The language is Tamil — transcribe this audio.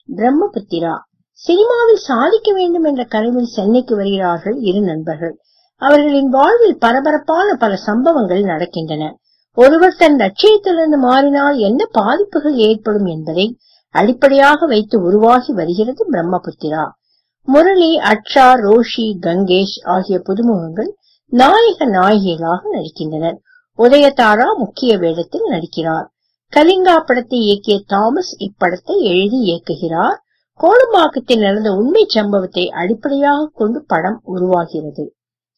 பிரம்மபுத்திரா சினிமாவில் சாதிக்க வேண்டும் என்ற கனவில் சென்னைக்கு வருகிறார்கள் இரு நண்பர்கள் அவர்களின் வாழ்வில் பரபரப்பான பல சம்பவங்கள் நடக்கின்றன ஒருவர் தன் லட்சியத்திலிருந்து மாறினால் என்ன பாதிப்புகள் ஏற்படும் என்பதை அடிப்படையாக வைத்து உருவாகி வருகிறது பிரம்மபுத்திரா முரளி அக்ஷா ரோஷி கங்கேஷ் ஆகிய புதுமுகங்கள் நாயக நாயகிகளாக நடிக்கின்றனர் உதயதாரா முக்கிய வேடத்தில் நடிக்கிறார் கலிங்கா படத்தை இயக்கிய தாமஸ் இப்படத்தை எழுதி இயக்குகிறார் கோடம்பாக்கத்தில் நடந்த உண்மை சம்பவத்தை அடிப்படையாக கொண்டு படம் உருவாகிறது